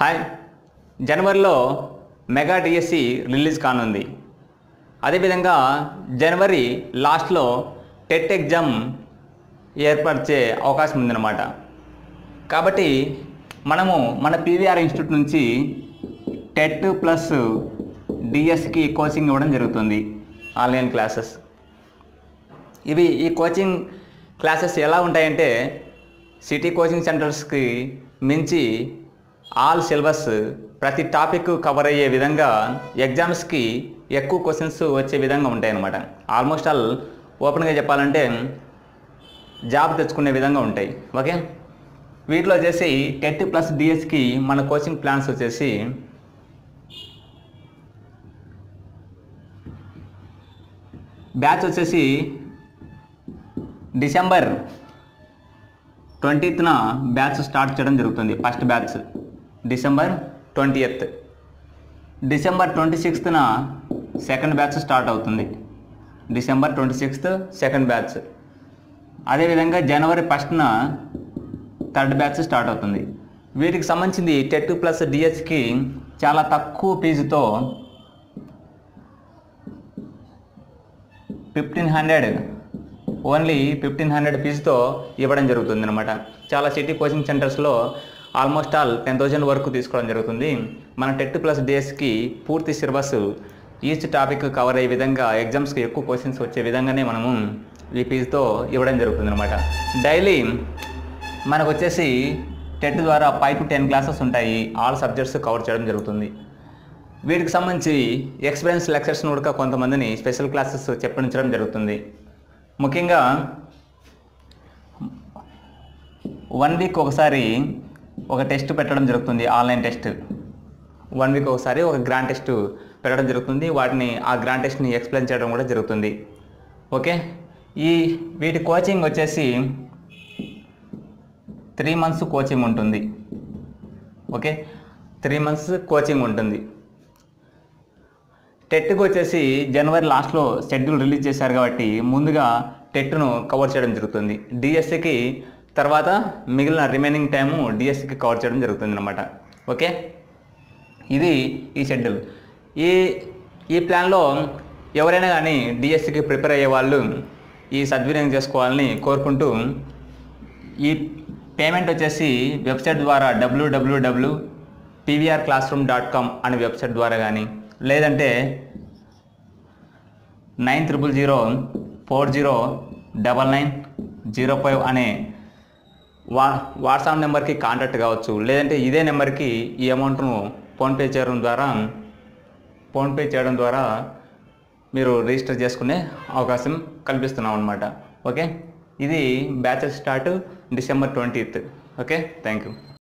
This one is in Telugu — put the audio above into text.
హాయ్ జనవరిలో మెగా డిఎస్సి రిలీజ్ కానుంది అదేవిధంగా జనవరి లాస్ట్లో టెట్ ఎగ్జామ్ ఏర్పరిచే అవకాశం ఉందన్నమాట కాబట్టి మనము మన పీవీఆర్ ఇన్స్టిట్యూట్ నుంచి టెట్ ప్లస్ డిఎస్కి కోచింగ్ ఇవ్వడం జరుగుతుంది ఆన్లైన్ క్లాసెస్ ఇవి ఈ కోచింగ్ క్లాసెస్ ఎలా ఉంటాయంటే సిటీ కోచింగ్ సెంటర్స్కి మించి ఆల్ సిలబస్ ప్రతి టాపిక్ కవర్ అయ్యే విధంగా ఎగ్జామ్స్కి ఎక్కువ క్వశ్చన్స్ వచ్చే విధంగా ఉంటాయి అన్నమాట ఆల్మోస్ట్ ఆల్ ఓపెన్గా చెప్పాలంటే జాబ్ తెచ్చుకునే విధంగా ఉంటాయి ఓకే వీటిలో వచ్చేసి టెట్ ప్లస్ డిఎస్కి మన కోచింగ్ ప్లాన్స్ వచ్చేసి బ్యాచ్ వచ్చేసి డిసెంబర్ ట్వంటీత్న బ్యాచ్ స్టార్ట్ చేయడం జరుగుతుంది first batch December twenty eighth December twenty సిక్స్త్న సెకండ్ బ్యాచ్ స్టార్ట్ అవుతుంది December twenty sixth second batch అదేవిధంగా జనవరి ఫస్ట్న థర్డ్ బ్యాచ్ స్టార్ట్ అవుతుంది వీటికి సంబంధించింది టెట్ ప్లస్ డిఎస్కి చాలా తక్కువ ఫీజుతో fifteen hundred only fifteen hundred ఫీజుతో ఇవ్వడం జరుగుతుంది అనమాట చాలా సిటీ కోచింగ్ సెంటర్స్లో ఆల్మోస్ట్ ఆల్ టెన్ థౌజండ్ వరకు తీసుకోవడం జరుగుతుంది మన టెట్ ప్లస్ డేస్కి పూర్తి సిలబస్ ఈచ్ టాపిక్ కవర్ అయ్యే విధంగా ఎగ్జామ్స్కి ఎక్కువ క్వశ్చన్స్ వచ్చే విధంగానే మనము ఈ ఫీజుతో ఇవ్వడం జరుగుతుంది అనమాట డైలీ మనకు వచ్చేసి టెట్ ద్వారా ఫైవ్ టు టెన్ క్లాసెస్ ఉంటాయి ఆల్ సబ్జెక్ట్స్ కవర్ చేయడం జరుగుతుంది వీటికి సంబంధించి ఎక్స్పీరియన్స్ లెక్చర్స్ని కూడా కొంతమందిని స్పెషల్ క్లాసెస్ చెప్పించడం జరుగుతుంది ముఖ్యంగా వన్ వీక్ ఒకసారి ఒక టెస్ట్ పెట్టడం జరుగుతుంది ఆన్లైన్ టెస్ట్ వన్ వీక్ ఒకసారి ఒక గ్రాండ్ టెస్ట్ పెట్టడం జరుగుతుంది వాటిని ఆ గ్రాండ్ టెస్ట్ని ఎక్స్ప్లెయిన్ చేయడం కూడా జరుగుతుంది ఓకే ఈ వీటి కోచింగ్ వచ్చేసి త్రీ మంత్స్ కోచింగ్ ఉంటుంది ఓకే త్రీ మంత్స్ కోచింగ్ ఉంటుంది టెట్కి వచ్చేసి జనవరి లాస్ట్లో షెడ్యూల్ రిలీజ్ చేశారు కాబట్టి ముందుగా టెట్ను కవర్ చేయడం జరుగుతుంది డిఎస్సికి తర్వాత మిగిలిన రిమైనింగ్ టైము డిఎస్సికి కవర్ చేయడం జరుగుతుంది అనమాట ఓకే ఇది ఈ షెడ్యూల్ ఈ ఈ ప్లాన్లో ఎవరైనా కానీ డిఎస్సికి ప్రిపేర్ అయ్యే వాళ్ళు ఈ సద్వినియోగం చేసుకోవాలని కోరుకుంటూ ఈ పేమెంట్ వచ్చేసి వెబ్సైట్ ద్వారా డబ్ల్యూడబ్ల్యూడబ్ల్యూ PVR classroom dot com అనే వెబ్సైట్ ద్వారా కానీ లేదంటే nine triple zero four zero double nine zero five అనే వా వాట్సాప్ నెంబర్కి కాంటాక్ట్ కావచ్చు లేదంటే ఇదే నెంబర్కి ఈ అమౌంట్ను ఫోన్పే చేయడం ద్వారా ఫోన్పే చేయడం ద్వారా మీరు రిజిస్టర్ చేసుకునే అవకాశం కల్పిస్తున్నాం అనమాట ఓకే ఇది batches start December twentieth okay thank you